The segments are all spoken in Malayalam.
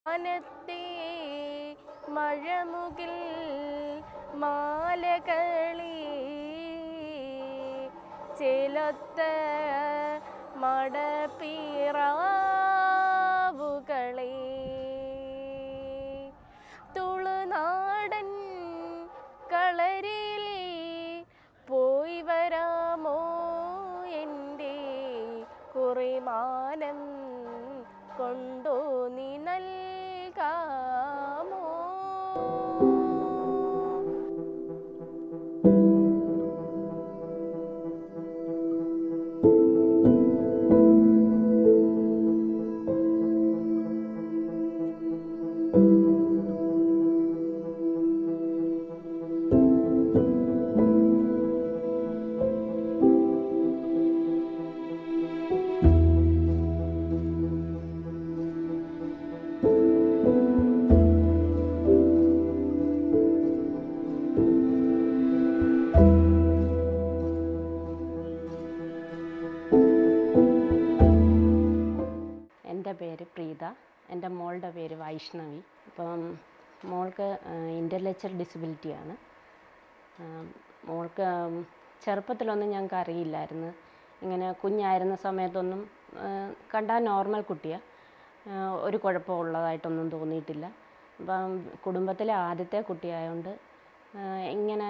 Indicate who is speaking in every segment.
Speaker 1: വാനത്തെ മഴമുകിൽ മാലകളി ചേലൊത്ത മടപ്പീറാവുകളെ തുളുനാടൻ കളരിൽ പോയി വരാമോ എൻ്റെ കുറിമാനം കൊണ്ടോ നീ നൽകാമോ
Speaker 2: എൻ്റെ പേര് പ്രീത എൻ്റെ മോളുടെ പേര് വൈഷ്ണവി ഇപ്പം മോൾക്ക് ഇൻ്റലക്ച്വൽ ഡിസബിലിറ്റിയാണ് മോൾക്ക് ഉം, ചെറുപ്പത്തിലൊന്നും ഞങ്ങൾക്ക് അറിയില്ലായിരുന്നു ഇങ്ങനെ കുഞ്ഞായിരുന്ന സമയത്തൊന്നും ആ, കണ്ടാൽ നോർമൽ കുട്ടിയാണ് ഒരു കുഴപ്പമുള്ളതായിട്ടൊന്നും തോന്നിയിട്ടില്ല അപ്പം കുടുംബത്തിലെ ആദ്യത്തെ കുട്ടിയായതുകൊണ്ട് ആ, ഇങ്ങനെ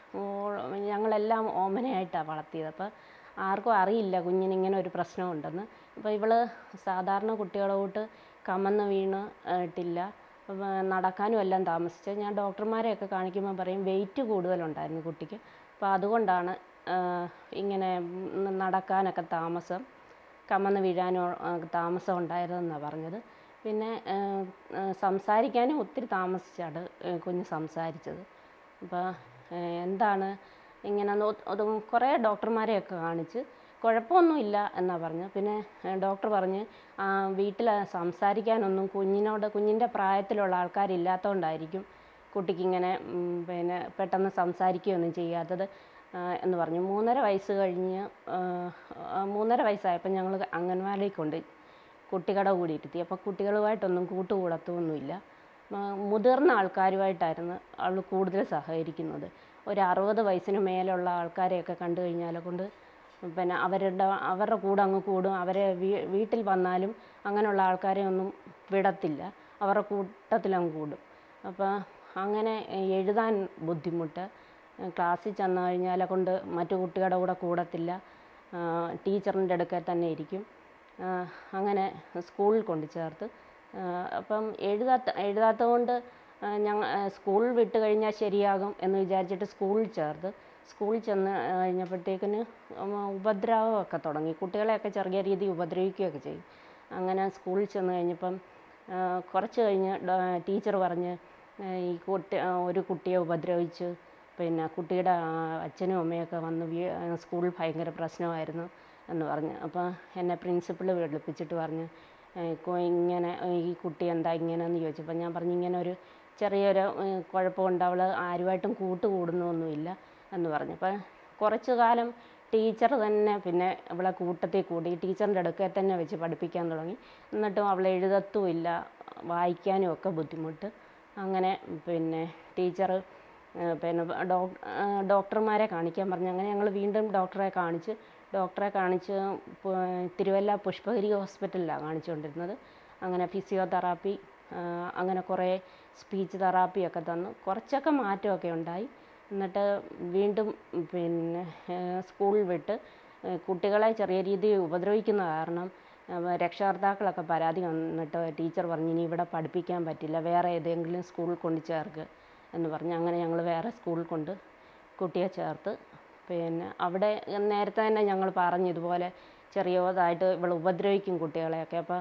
Speaker 2: ഓ- ഞങ്ങളെല്ലാം ഓമനയായിട്ടാണ് വളർത്തിയത് അപ്പോൾ ആർക്കും അറിയില്ല കുഞ്ഞിന് ഇങ്ങനെ ഒരു പ്രശ്നമുണ്ടെന്ന് അപ്പോൾ ഇവള് സാധാരണ കുട്ടികളോട്ട് കമന്ന് വീണ് ഇട്ടില്ല അപ്പം നടക്കാനും എല്ലാം താമസിച്ച് ഞാൻ ഡോക്ടർമാരെയൊക്കെ കാണിക്കുമ്പോൾ പറയും വെയിറ്റ് കൂടുതലുണ്ടായിരുന്നു കുട്ടിക്ക് അപ്പോൾ അതുകൊണ്ടാണ് ആ, ഇങ്ങനെ ഉം, നടക്കാനൊക്കെ താമസം കമന്ന് വീഴാനും ആ, താമസം ഉണ്ടായതെന്നാണ് പറഞ്ഞത് പിന്നെ ആ, ആ, സംസാരിക്കാനും ഒത്തിരി താമസിച്ചാണ് ആ, കുഞ്ഞ് സംസാരിച്ചത് അപ്പോൾ എന്താണ് ഇങ്ങനെ നോ- അതും കുറേ ഡോക്ടർമാരെയൊക്കെ കാണിച്ച് കുഴപ്പമൊന്നുമില്ല എന്നാണ് പറഞ്ഞത് പിന്നെ ഡോക്ടർ പറഞ്ഞ് വീട്ടിൽ സംസാരിക്കാനൊന്നും കുഞ്ഞിനോട് കുഞ്ഞിൻ്റെ പ്രായത്തിലുള്ള ആൾക്കാരില്ലാത്തതുകൊണ്ടായിരിക്കും കുട്ടിക്ക് ഇങ്ങനെ ഉം, പിന്നെ പെട്ടെന്ന് സംസാരിക്കുകയൊന്നും ചെയ്യാത്തത് ആ, എന്ന് പറഞ്ഞു മൂന്നര വയസ്സ് കഴിഞ്ഞ് ആ, ആ, മൂന്നര വയസ്സായപ്പോൾ ഞങ്ങൾ അംഗൻവാടിയിൽ കൊണ്ട് കുട്ടികട കൂടി ഇരുത്തി അപ്പോൾ കുട്ടികളുമായിട്ടൊന്നും കൂട്ടുകൂടത്തൊന്നുമില്ല മ- മുതിർന്ന ആൾക്കാരുമായിട്ടായിരുന്നു അവൾ കൂടുതൽ സഹകരിക്കുന്നത് ഒരു അറുപത് വയസ്സിന് മേലുള്ള ആൾക്കാരെയൊക്കെ കണ്ടു കഴിഞ്ഞാൽ കൊണ്ട് പിന്നെ അവരുടെ അവരുടെ കൂടെ അങ്ങ് കൂടും അവരെ വീ വീട്ടിൽ വന്നാലും അങ്ങനെയുള്ള ആൾക്കാരെ ഒന്നും വിടത്തില്ല അവരുടെ കൂട്ടത്തിലങ്ങ് കൂടും അപ്പോൾ അങ്ങനെ എഴുതാൻ ബുദ്ധിമുട്ട് ക്ലാസ്സിൽ ചെന്ന് കഴിഞ്ഞാൽ കൊണ്ട് മറ്റു കുട്ടികളുടെ കൂടെ കൂടത്തില്ല ടീച്ചറിൻ്റെ അടുക്കൽ തന്നെ ഇരിക്കും ആ, അങ്ങനെ സ്കൂളിൽ കൊണ്ട് ചേർത്ത് ആ, അപ്പം എഴുതാത്ത എഴുതാത്തത് കൊണ്ട് ഞങ്ങൾ സ്കൂൾ വിട്ട് കഴിഞ്ഞാൽ ശരിയാകും എന്ന് വിചാരിച്ചിട്ട് സ്കൂളിൽ ചേർത്ത് സ്കൂളിൽ ചെന്ന് കഴിഞ്ഞപ്പോഴത്തേക്കിന് ഉപദ്രവമൊക്കെ തുടങ്ങി കുട്ടികളെയൊക്കെ ചെറിയ രീതിയിൽ ഉപദ്രവിക്കുകയൊക്കെ ചെയ്യും അങ്ങനെ സ്കൂളിൽ ചെന്ന് കഴിഞ്ഞപ്പം ആ, കുറച്ച് കഴിഞ്ഞ് ടീച്ചർ പറഞ്ഞ് ആ, ഈ കുട്ടി ആ, ഒരു കുട്ടിയെ ഉപദ്രവിച്ച് പിന്നെ കുട്ടിയുടെ ആ, അച്ഛനും അമ്മയൊക്കെ വന്ന് വീ- ആ, സ്കൂളിൽ ഭയങ്കര പ്രശ്നമായിരുന്നു എന്ന് പറഞ്ഞു അപ്പോൾ എന്നെ പ്രിൻസിപ്പൾ വിളിപ്പിച്ചിട്ട് പറഞ്ഞു "ഏ, കു- ഇങ്ങനെ ഈ കുട്ടി എന്താ ഇങ്ങനെയെന്ന് ചോദിച്ചപ്പോൾ ഞാൻ പറഞ്ഞു ഇങ്ങനെ ഒരു ചെറിയൊരു ഏ, കുഴപ്പമുണ്ട് അവൾ ആരുമായിട്ടും കൂട്ടുകൂടുന്നൊന്നുമില്ല എന്ന് പറഞ്ഞു അപ്പോൾ കുറച്ച് കാലം ടീച്ചർ തന്നെ പിന്നെ അവളെ കൂട്ടത്തിൽ കൂടി ടീച്ചറിൻ്റെ അടുക്കൽ തന്നെ വെച്ച് പഠിപ്പിക്കാൻ തുടങ്ങി എന്നിട്ടും അവൾ എഴുതത്തുമില്ല വായിക്കാനും ഒക്കെ ബുദ്ധിമുട്ട് അങ്ങനെ പിന്നെ ടീച്ചർ പിന്നെ ഡോക് ഡോക്ടർമാരെ കാണിക്കാൻ പറഞ്ഞു അങ്ങനെ ഞങ്ങൾ വീണ്ടും ഡോക്ടറെ കാണിച്ച് ഡോക്ടറെ കാണിച്ച് പു- തിരുവല്ല പുഷ്പഗിരി ഹോസ്പിറ്റലിലാണ് കാണിച്ചുകൊണ്ടിരുന്നത് അങ്ങനെ ഫിസിയോതെറാപ്പി അങ്ങനെ കുറേ സ്പീച്ച് തെറാപ്പിയൊക്കെ തന്നു കുറച്ചൊക്കെ മാറ്റമൊക്കെ ഉണ്ടായി എന്നിട്ട് വീണ്ടും പിന്നെ സ്കൂൾ വിട്ട് ഏഹ് കുട്ടികളെ ചെറിയ രീതിയിൽ ഉപദ്രവിക്കുന്ന കാരണം ഏഹ് രക്ഷകർത്താക്കളൊക്കെ പരാതി വന്നിട്ട് ടീച്ചർ പറഞ്ഞു ഇനി ഇവിടെ പഠിപ്പിക്കാൻ പറ്റില്ല വേറെ ഏതെങ്കിലും സ്കൂളിൽ കൊണ്ട് ചേർക്ക് എന്ന് പറഞ്ഞ് അങ്ങനെ ഞങ്ങൾ വേറെ സ്കൂളിൽ കൊണ്ട് കുട്ടിയെ ചേർത്ത് പിന്നെ അവിടെ നേരത്തെ തന്നെ ഞങ്ങൾ പറഞ്ഞു ഇതുപോലെ ചെറിയതായിട്ട് ഇവൾ ഉപദ്രവിക്കും കുട്ടികളെയൊക്കെ അപ്പോൾ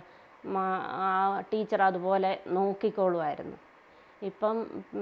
Speaker 2: ആ ടീച്ചർ അതുപോലെ നോക്കിക്കോളുമായിരുന്നു ഇപ്പം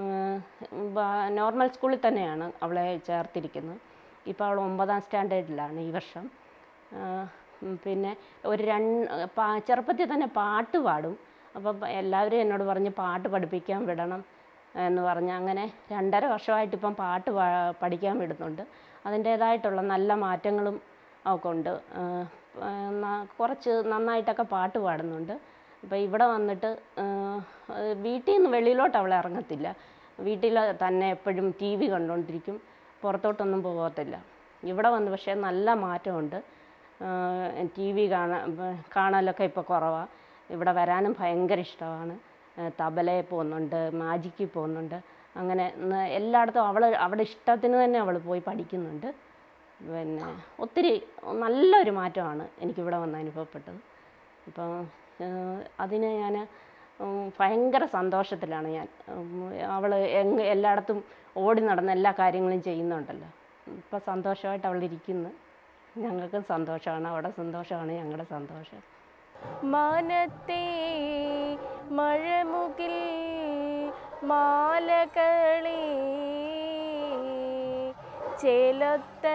Speaker 2: നോർമൽ സ്കൂളിൽ തന്നെയാണ് അവളെ ചേർത്തിരിക്കുന്നത് ഇപ്പോൾ അവൾ ഒമ്പതാം സ്റ്റാൻഡേർഡിലാണ് ഈ വർഷം ആ, ഉം, പിന്നെ ഒരു രണ്ട് പാ ചെറുപ്പത്തിൽ തന്നെ പാട്ട് പാടും അപ്പം എല്ലാവരും എന്നോട് പറഞ്ഞ് പാട്ട് പഠിപ്പിക്കാൻ വിടണം എന്ന് പറഞ്ഞ് അങ്ങനെ രണ്ടര വർഷമായിട്ട് ഇപ്പം പാട്ട് പാ- പഠിക്കാൻ വിടുന്നുണ്ട് അതിൻ്റേതായിട്ടുള്ള നല്ല മാറ്റങ്ങളും അവൾക്കുണ്ട് ആ, ആ, ന- കുറച്ച് നന്നായിട്ടൊക്കെ പാട്ട് പാടുന്നുണ്ട് അപ്പോൾ ഇവിടെ വന്നിട്ട് വീട്ടിൽ നിന്ന് വെളിയിലോട്ട് അവൾ ഇറങ്ങത്തില്ല വീട്ടിൽ തന്നെ എപ്പോഴും ടി വി കണ്ടുകൊണ്ടിരിക്കും പുറത്തോട്ടൊന്നും പോകത്തില്ല ഇവിടെ വന്ന് പക്ഷേ നല്ല മാറ്റമുണ്ട് ടി വി കാണാൻ കാണലൊക്കെ ഇപ്പോൾ കുറവാണ് ഇവിടെ വരാനും ഭയങ്കര ഇഷ്ടമാണ് തബലയിൽ പോകുന്നുണ്ട് മാജിക്കിൽ പോകുന്നുണ്ട് അങ്ങനെ ന- എല്ലായിടത്തും അവൾ അവിടെ ഇഷ്ടത്തിന് തന്നെ അവൾ പോയി പഠിക്കുന്നുണ്ട് പിന്നെ ഒത്തിരി നല്ലൊരു മാറ്റമാണ് എനിക്കിവിടെ വന്ന് അനുഭവപ്പെട്ടത് ഇപ്പം അതിന് ഞാൻ ഭയങ്കര സന്തോഷത്തിലാണ് ഞാൻ അവൾ എങ് എല്ലായിടത്തും ഓടി നടന്ന് എല്ലാ കാര്യങ്ങളും ചെയ്യുന്നുണ്ടല്ലോ ഇപ്പം സന്തോഷമായിട്ട് അവൾ ഇരിക്കുന്നു ഞങ്ങൾക്കും സന്തോഷമാണ് അവിടെ സന്തോഷമാണ് ഞങ്ങളുടെ സന്തോഷം
Speaker 1: മാനത്തെ മഴമുകിൽ മാലകളെ ചേലത്ത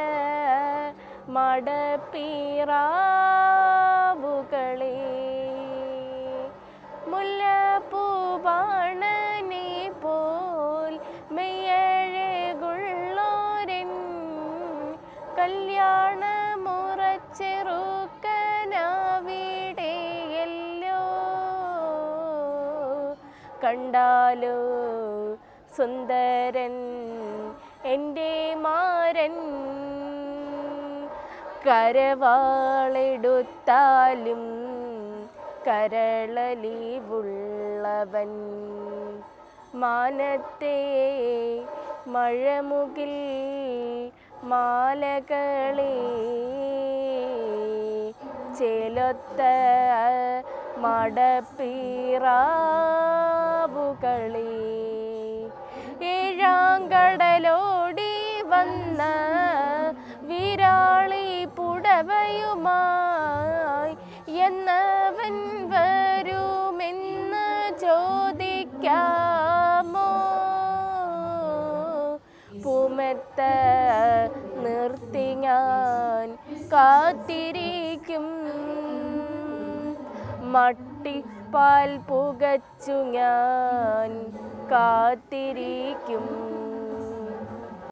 Speaker 1: മടപ്പീറാവുകളെ മുല്ലപ്പൂവാണനെ പോൽ മെയ്യഴകുള്ളോരൻ കല്യാണ മുറച്ചെറുക്കനാവിടെയല്ലോ കണ്ടാലോ സുന്ദരൻ എൻ്റെ മാരൻ കരവാളെടുത്താലും കരളലിവുള്ളവൻ മാനത്തെ മഴമുകിൽ മാലകളെ ചേലൊത്ത മടപ്പീറാവുകളെ ഏഴാങ്കടലോടി വന്ന വിരാളി പുടവയുമായി എന്നവൻ വരുമെന്ന് ചോദിക്കാമോ പൂമെത്ത നിർത്തി ഞാൻ കാത്തിരിക്കും മട്ടിപ്പാൽ പുകച്ചു ഞാൻ കാത്തിരിക്കും